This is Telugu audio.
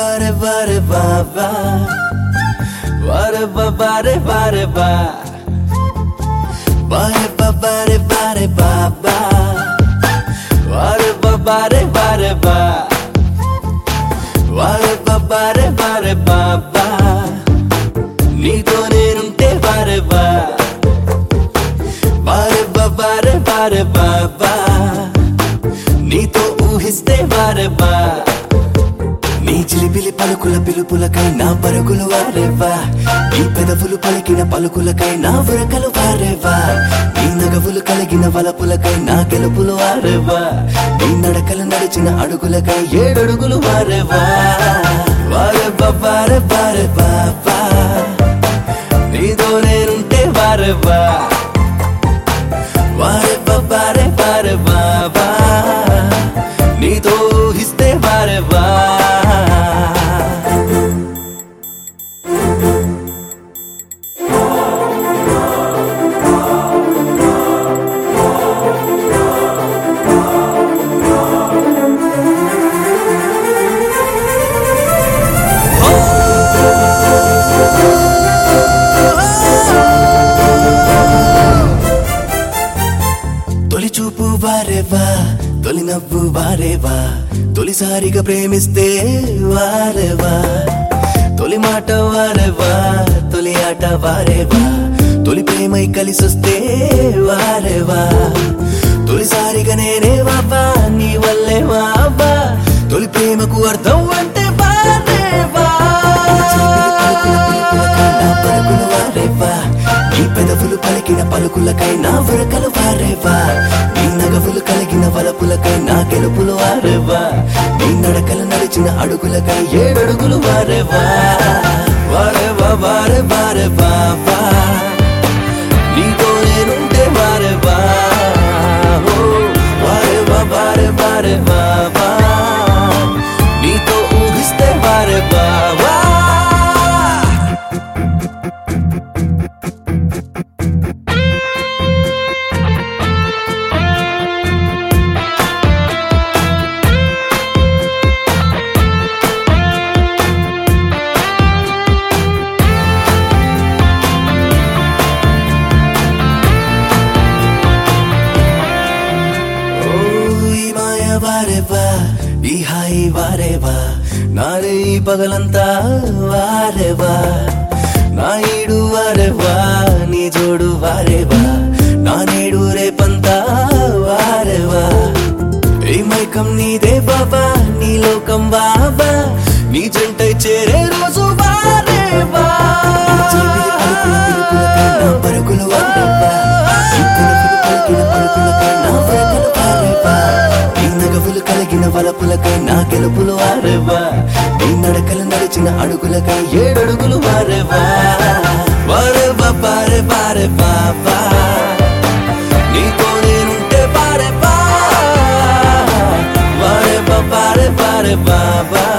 బారే బారే బాబా వారే బారే బారే బా బారే బారే బారే బాబా వారే బారే బారే బా వారే బారే బారే బాబా నీతో నేనుంటే బారే బా బారే బారే బారే బాబా నీతో ఊహిస్తే బారే బా నీ చిలిపిలి పలుకుల పిలుపులకై నా పరుగులు వారేవా నీ పెదవులు పలికిన పలుకులకై నా ఉరకలు వారేవా నీ నగవులు కలిగిన వలపులకై నా గెలుపులు వారేవా నీ నడకలు నడిచిన అడుగులకై ఏడడుగులు వారేవా వారేవా వారే వారే బాబా నీతో నేనుంటే వారేవా వారేవా వారే వారే బాబా నీతో ఊహిస్తే వారేవా తొలి చూపు వారేవా తొలి నవ్వు వారేవా తొలిసారిగా ప్రేమిస్తే వారేవా తొలి మాట వారేవా తొలి ఆట వారేవా తొలి ప్రేమై కలిసొస్తే వారేవా తొలిసారిగా నేనే వాబా నీ వల్లే వాబా తొలి ప్రేమకు అర్థం అంటే వారేవా నా పలుకులు వారేవా నీ పెదవులు పలికిన పలుకులకై నా ఉరకలు వారేవా నీ నగవులు కలిగిన వలపులకై నా గెలుపులు వారేవా నీ నడకలు నడిచిన అడుగులకై ఏడడుగులు వారేవా వారేవా వారే వారే బాబా నీతో నేనుంటే వారేవా ఓ, వారేవా వారే వారే బాబా నీతో ఊహిస్తే వారే బావా ఓ ఈ మాయ వారేవా ఈ హాయి వారేవా నారే ఈ పగలంతా వారేవా నా ఈడు వారేవా నీ జోడు వారేవా నా నేడు రేపంతా వారేవా ఈ మైకం నీదే బాబా నీ లోకం బాబా నీ జంటై చేరే రోజు వారేవా పరుగులు వారేవా నీ కనుపులు పలికిన పలుకులకై నా వరకలు వారేవా నీ నగవులు కలిగిన వలపులకై నా గెలుపులు వారేవా నీ నడకలు నడిచిన అడుగులకై ఏడడుగులు వారేవా వారేవా పారే పారే బాబా నీతో నేనుంటే పారే బా వారే బా పారే పారే బాబా